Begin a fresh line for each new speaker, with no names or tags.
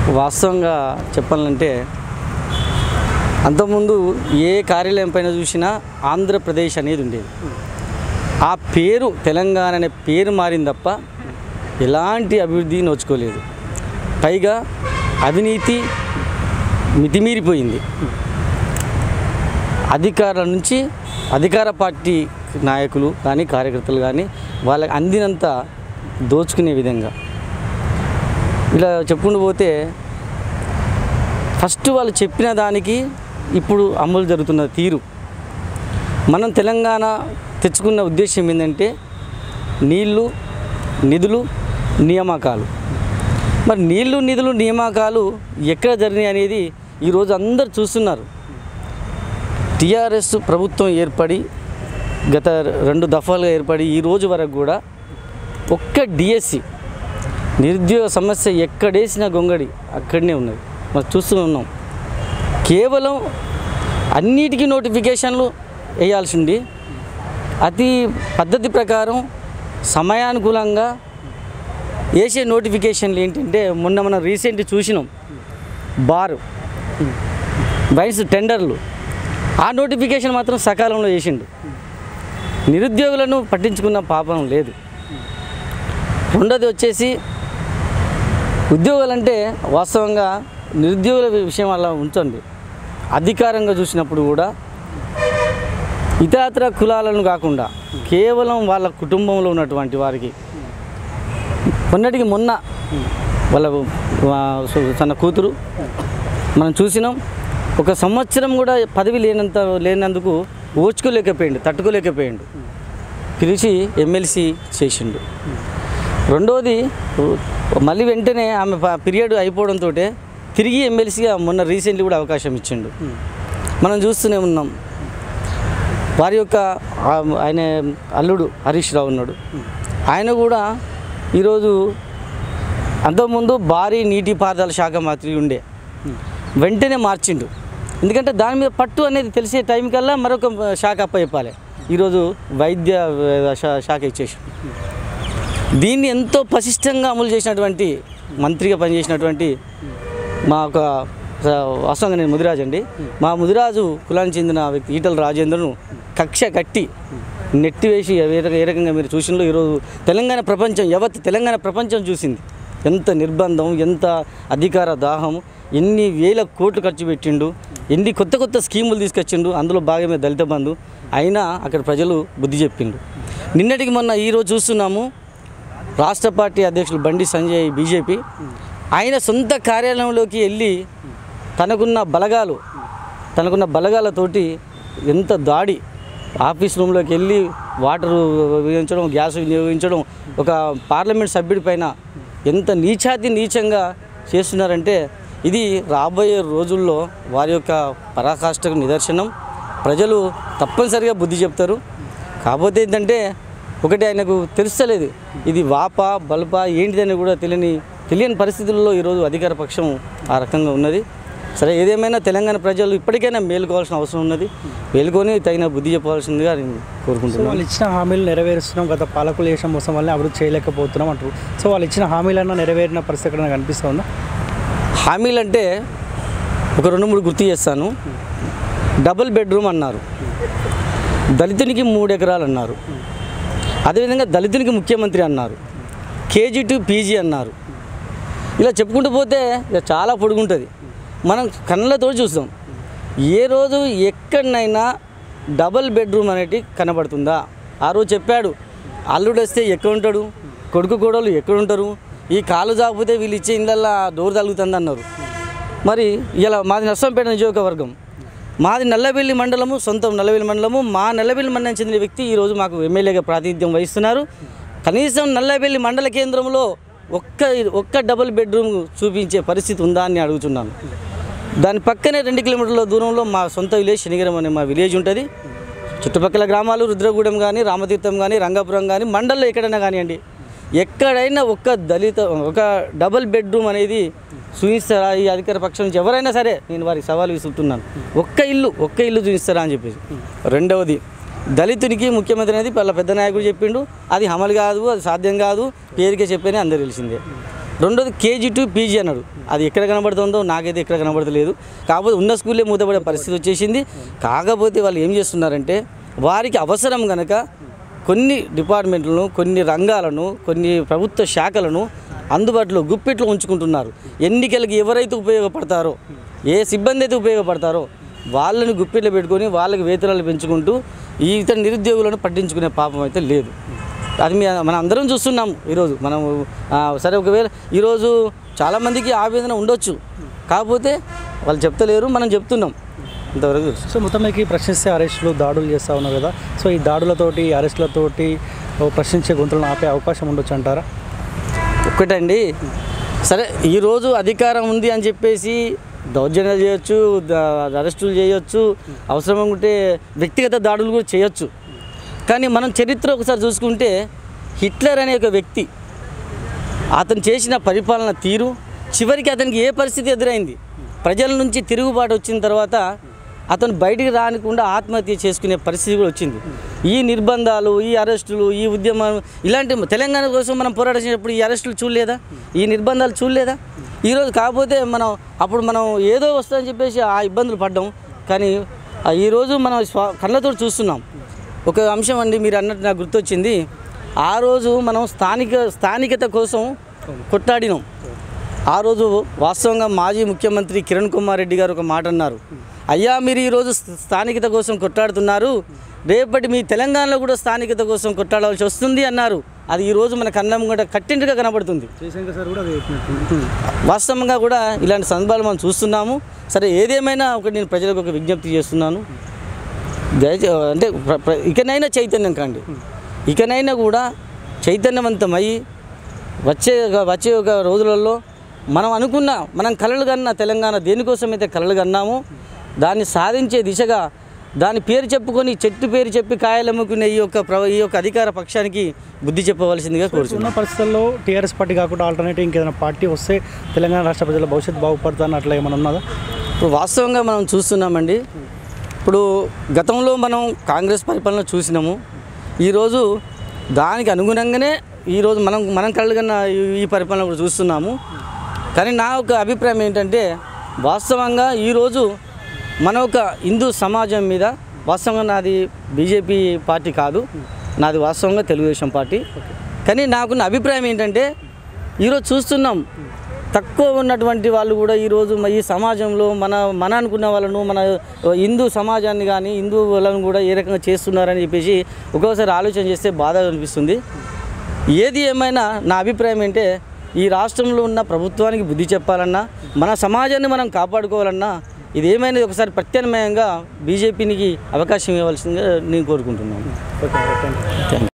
వాస్తవంగా చెప్పాలంటే అంతకుముందు ఏ కార్యాలయం పైన చూసినా ఆంధ్రప్రదేశ్ అనేది ఉండేది ఆ పేరు తెలంగాణ అనే పేరు మారింది తప్ప ఎలాంటి అభివృద్ధి నోచుకోలేదు పైగా అవినీతి మితిమీరిపోయింది అధికారుల నుంచి అధికార పార్టీ నాయకులు కానీ కార్యకర్తలు కానీ వాళ్ళకి అందినంత దోచుకునే విధంగా ఇలా చెప్పుకుంటూ పోతే ఫస్ట్ వాళ్ళు చెప్పిన దానికి ఇప్పుడు అమలు జరుగుతున్న తీరు మనం తెలంగాణ తెచ్చుకున్న ఉద్దేశం ఏంటంటే నీళ్లు నిధులు నియామకాలు మరి నీళ్లు నిధులు నియామకాలు ఎక్కడ జరిగినాయి అనేది ఈరోజు అందరు చూస్తున్నారు టీఆర్ఎస్ ప్రభుత్వం ఏర్పడి గత రెండు దఫాలుగా ఏర్పడి ఈ రోజు వరకు కూడా ఒక్క డిఎస్సి నిరుద్యోగ సమస్య ఎక్కడేసిన గొంగడి అక్కడనే ఉన్నది మరి చూస్తూ ఉన్నాం కేవలం అన్నిటికీ నోటిఫికేషన్లు వేయాల్సింది అతి పద్ధతి ప్రకారం సమయానుకూలంగా వేసే నోటిఫికేషన్లు ఏంటంటే మొన్న మనం రీసెంట్ చూసినాం బారు వైన్స్ టెండర్లు ఆ నోటిఫికేషన్ మాత్రం సకాలంలో చేసిండు నిరుద్యోగులను పట్టించుకున్న పాపం లేదు రెండోది వచ్చేసి ఉద్యోగాలంటే వాస్తవంగా నిరుద్యోగుల విషయం అలా ఉంచండి అధికారంగా చూసినప్పుడు కూడా ఇతరత్ర కులాలను కాకుండా కేవలం వాళ్ళ కుటుంబంలో ఉన్నటువంటి వారికి మొన్నటికి మొన్న వాళ్ళ వా- సు- తన కూతురు మనం చూసినాం ఒక సంవత్సరం కూడా పదవి లేనంత లేనందుకు ఓర్చుకోలేకపోయిండు తట్టుకోలేకపోయిండు పిలిచి ఎమ్మెల్సీ చేసిండు రెండోది మళ్ళీ వెంటనే ఆమె ప- పీరియడ్ అయిపోవడంతో తిరిగి ఎమ్మెల్సీగా మొన్న రీసెంట్లీ కూడా అవకాశం ఇచ్చిండు మనం చూస్తూనే ఉన్నాం వారి యొక్క ఆ- ఆయన అల్లుడు హరీష్ రావు ఉన్నాడు ఆయన కూడా ఈరోజు అంతకుముందు భారీ నీటిపారుదల శాఖ మంత్రి ఉండే వెంటనే మార్చిండు ఎందుకంటే దాని మీద పట్టు అనేది తెలిసే టైం కల్లా మరొక శాఖ అప్పచెప్పాలి ఈరోజు వైద్య ఆ, శా- శాఖ ఇచ్చేసి దీన్ని ఎంతో పటిష్టంగా అమలు చేసినటువంటి మంత్రిగా పనిచేసినటువంటి మా ఒక వాస్తవంగా నేను ముదిరాజు అండి మా ముదిరాజు కులానికి చెందిన వ్యక్తి ఈటల రాజేంద్రను కక్ష కట్టి నెట్టివేసి ఏ రక- ఏ రకంగా మీరు చూసినలో ఈరోజు తెలంగాణ ప్రపంచం యావత్ తెలంగాణ ప్రపంచం చూసింది ఎంత నిర్బంధం ఎంత అధికార దాహం ఎన్ని వేల కోట్లు ఖర్చు పెట్టిండు ఎన్ని కొత్త కొత్త స్కీములు తీసుకొచ్చిండు అందులో భాగమే దళిత బంధు అయినా అక్కడ ప్రజలు బుద్ధి చెప్పిండు నిన్నటికి మొన్న ఈరోజు చూస్తున్నాము రాష్ట్ర పార్టీ అధ్యక్షులు బండి సంజయ్ బీజేపీ ఆయన సొంత కార్యాలయంలోకి వెళ్ళి తనకున్న బలగాలు తనకున్న బలగాలతోటి ఎంత దాడి ఆఫీస్ రూమ్లోకి వెళ్ళి వాటర్ వినియోగించడం గ్యాస్ వినియోగించడం ఒక పార్లమెంట్ సభ్యుడి పైన ఎంత నీచాతి నీచంగా చేస్తున్నారంటే ఇది రాబోయే రోజుల్లో వారి యొక్క పరాకాష్ఠకు నిదర్శనం ప్రజలు తప్పనిసరిగా బుద్ధి చెప్తారు కాకపోతే ఏంటంటే ఒకటి ఆయనకు తెలుస్తలేదు ఇది వాప బల్ప ఏంటిదని కూడా తెలియని తెలియని పరిస్థితుల్లో ఈరోజు అధికార పక్షం ఆ రకంగా ఉన్నది సరే ఏదేమైనా తెలంగాణ ప్రజలు ఇప్పటికైనా మేలుకోవాల్సిన అవసరం ఉన్నది మేలుకొని తగిన బుద్ధి చెప్పాల్సిందిగా నేను
సో
కోరుకుంటున్నాను
వాళ్ళు ఇచ్చిన హామీలు నెరవేరుస్తున్నాం గత పాలకులు చేసిన మోసం వల్ల అభివృద్ధి చేయలేకపోతున్నాం అంటారు సో వాళ్ళు ఇచ్చిన హామీలన్నా నెరవేరిన పరిస్థితి ఎక్కడ కనిపిస్తుందా
హామీలు అంటే ఒక రెండు మూడు గుర్తు చేస్తాను డబుల్ బెడ్రూమ్ అన్నారు దళితునికి మూడు ఎకరాలు అన్నారు అదేవిధంగా దళితునికి ముఖ్యమంత్రి అన్నారు కేజీ టు పీజీ అన్నారు ఇలా చెప్పుకుంటూ పోతే ఇక చాలా పొడుగుంటుంది మనం కళ్ళతో చూస్తాం ఏ రోజు ఎక్కడనైనా డబల్ బెడ్రూమ్ అనేటి కనబడుతుందా ఆ రోజు చెప్పాడు అల్లుడు వస్తే ఎక్కడ ఉంటాడు కొడుకు కోడలు ఎక్కడ ఉంటారు ఈ కాలు జాకపోతే వీళ్ళు ఇచ్చే ఇళ్ళల్లో డోర్ తగులుతుంది అన్నారు మరి ఇలా మాది నర్సంపేట నియోజకవర్గం మాది నల్లబెల్లి మండలము సొంతం నల్లబెల్లి మండలము మా నల్లబెల్లి మండలం చెందిన వ్యక్తి ఈరోజు మాకు ఎమ్మెల్యేగా ప్రాతినిధ్యం వహిస్తున్నారు కనీసం నల్లబెల్లి మండల కేంద్రంలో ఒక్క ఒక్క డబుల్ బెడ్రూమ్ చూపించే పరిస్థితి ఉందా అని అడుగుతున్నాను దాని పక్కనే రెండు కిలోమీటర్ల దూరంలో మా సొంత విలేజ్ శనిగరం అనే మా విలేజ్ ఉంటుంది చుట్టుపక్కల గ్రామాలు రుద్రగూడెం కానీ రామతీర్థం కానీ రంగాపురం కానీ మండల్లో ఎక్కడైనా కానివ్వండి ఎక్కడైనా ఒక్క దళిత ఒక డబుల్ బెడ్రూమ్ అనేది చూపిస్తారా ఈ అధికార పక్షం నుంచి ఎవరైనా సరే నేను వారికి సవాల్ విసురుతున్నాను ఒక్క ఇల్లు ఒక్క ఇల్లు చూపిస్తారా అని చెప్పేసి రెండవది దళితునికి ముఖ్యమంత్రి అనేది వాళ్ళ పెద్ద నాయకుడు చెప్పిండు అది అమలు కాదు అది సాధ్యం కాదు పేరుకే చెప్పేనే అందరు తెలిసిందే రెండోది కేజీ టు పీజీ అన్నాడు అది ఎక్కడ కనబడుతుందో నాకైతే ఎక్కడ కనబడతలేదు కాకపోతే ఉన్న స్కూల్లే మూతపడే పరిస్థితి వచ్చేసింది కాకపోతే వాళ్ళు ఏం చేస్తున్నారంటే వారికి అవసరం గనక కొన్ని డిపార్ట్మెంట్లను కొన్ని రంగాలను కొన్ని ప్రభుత్వ శాఖలను అందుబాటులో గుప్పెట్లో ఉంచుకుంటున్నారు ఎన్నికలకి ఎవరైతే ఉపయోగపడతారో ఏ సిబ్బంది అయితే ఉపయోగపడతారో వాళ్ళని గుప్పెట్లో పెట్టుకొని వాళ్ళకి వేతనాలు పెంచుకుంటూ ఈ ఇతర నిరుద్యోగులను పట్టించుకునే పాపం అయితే లేదు అది మీ మనం అందరం చూస్తున్నాం ఈరోజు మనం ఆ, సరే ఒకవేళ ఈరోజు చాలామందికి ఆవేదన ఉండొచ్చు కాకపోతే వాళ్ళు చెప్తలేరు మనం చెప్తున్నాం ఇంతవరకు తెలుసు
సో మొత్తం మీకు ప్రశ్నిస్తే అరెస్టులు దాడులు చేస్తూ ఉన్నారు కదా సో ఈ దాడులతోటి అరెస్టులతోటి ఓ ప్రశ్నించే గొంతులను ఆపే అవకాశం ఉండొచ్చు అంటారా
ఒక్కటండి సరే ఈరోజు అధికారం ఉంది అని చెప్పేసి దౌర్జన్యాలు చేయొచ్చు ద- అరెస్టులు చేయొచ్చు అవసరం ఉంటే వ్యక్తిగత దాడులు కూడా చేయొచ్చు కానీ మనం చరిత్ర ఒకసారి చూసుకుంటే హిట్లర్ అనే ఒక వ్యక్తి అతను చేసిన పరిపాలన తీరు చివరికి అతనికి ఏ పరిస్థితి ఎదురైంది ప్రజల నుంచి తిరుగుబాటు వచ్చిన తర్వాత అతను బయటికి రానికుండా ఆత్మహత్య చేసుకునే పరిస్థితి కూడా వచ్చింది ఈ నిర్బంధాలు ఈ అరెస్టులు ఈ ఉద్యమం ఇలాంటి తెలంగాణ కోసం మనం పోరాటం చేసినప్పుడు ఈ అరెస్టులు చూడలేదా ఈ నిర్బంధాలు చూడలేదా ఈరోజు కాకపోతే మనం అప్పుడు మనం ఏదో వస్తుందని చెప్పేసి ఆ ఇబ్బందులు పడ్డాం కానీ ఆ ఈరోజు మనం స్వ కళ్ళతో చూస్తున్నాం ఒక అంశం అండి మీరు అన్నట్టు నాకు గుర్తొచ్చింది ఆ రోజు మనం స్థానిక స్థానికత కోసం కొట్లాడినాం ఆ రోజు వాస్తవంగా మాజీ ముఖ్యమంత్రి కిరణ్ కుమార్ రెడ్డి గారు ఒక మాట అన్నారు అయ్యా మీరు ఈరోజు స్థ- స్థానికత కోసం కొట్లాడుతున్నారు రేపటి మీ తెలంగాణలో కూడా స్థానికత కోసం కొట్లాడాల్సి వస్తుంది అన్నారు అది ఈరోజు మన కన్నం కూడా కట్టింటిగా కనబడుతుంది
జయశంకర్ సార్ కూడా అది
వాస్తవంగా కూడా ఇలాంటి సందర్భాలు మనం చూస్తున్నాము సరే ఏదేమైనా ఒకటి నేను ప్రజలకు ఒక విజ్ఞప్తి చేస్తున్నాను దయచే అంటే ప్ర- ప్ర- ఇకనైనా చైతన్యం కండి ఇకనైనా కూడా చైతన్యవంతమై వచ్చే ఒక- వచ్చే ఒక రోజులలో మనం అనుకున్న మనం కలలు కన్న తెలంగాణ దేనికోసం అయితే కలలు కన్నామో దాన్ని సాధించే దిశగా దాని పేరు చెప్పుకొని చెట్టు పేరు చెప్పి కాయలు అమ్ముకునే ఈ యొక్క ప్ర- ఈ యొక్క అధికార పక్షానికి బుద్ధి చెప్పవలసిందిగా కోరుచున్నాను
ఉన్న పరిస్థితుల్లో టీఆర్ఎస్ పార్టీ కాకుండా ఆల్టర్నేటివ్ ఇంకేదైనా పార్టీ వస్తే తెలంగాణ రాష్ట్ర ప్రజల భవిష్యత్తు బాగుపడుతుందని అట్లా ఏమైనా ఉన్నదా
ఇప్పుడు వాస్తవంగా మనం చూస్తున్నామండి ఇప్పుడు గతంలో మనం కాంగ్రెస్ పరిపాలన చూసినాము ఈరోజు దానికి అనుగుణంగానే ఈరోజు మనం మనం కళ్ళగన్న ఈ పరిపాలన కూడా చూస్తున్నాము కానీ నా ఒక అభిప్రాయం ఏంటంటే వాస్తవంగా ఈరోజు మన ఒక హిందూ సమాజం మీద వాస్తవంగా నాది బీజేపీ పార్టీ కాదు నాది వాస్తవంగా తెలుగుదేశం పార్టీ కానీ నాకున్న అభిప్రాయం ఏంటంటే ఈరోజు చూస్తున్నాం తక్కువ ఉన్నటువంటి వాళ్ళు కూడా ఈరోజు మ- ఈ సమాజంలో మన మన అనుకున్న వాళ్ళను మన హిందూ సమాజాన్ని కానీ హిందూ వాళ్ళను కూడా ఏ రకంగా చేస్తున్నారని చెప్పేసి ఒక్కొక్కసారి ఆలోచన చేస్తే బాధ అనిపిస్తుంది ఏది ఏమైనా నా అభిప్రాయం ఏంటంటే ఈ రాష్ట్రంలో ఉన్న ప్రభుత్వానికి బుద్ధి చెప్పాలన్నా మన సమాజాన్ని మనం కాపాడుకోవాలన్నా ఇది ఏమైనా ఒకసారి ప్రత్యామ్నాయంగా బీజేపీకి అవకాశం ఇవ్వవలసిందిగా నేను కోరుకుంటున్నాను
okay thank you
thank you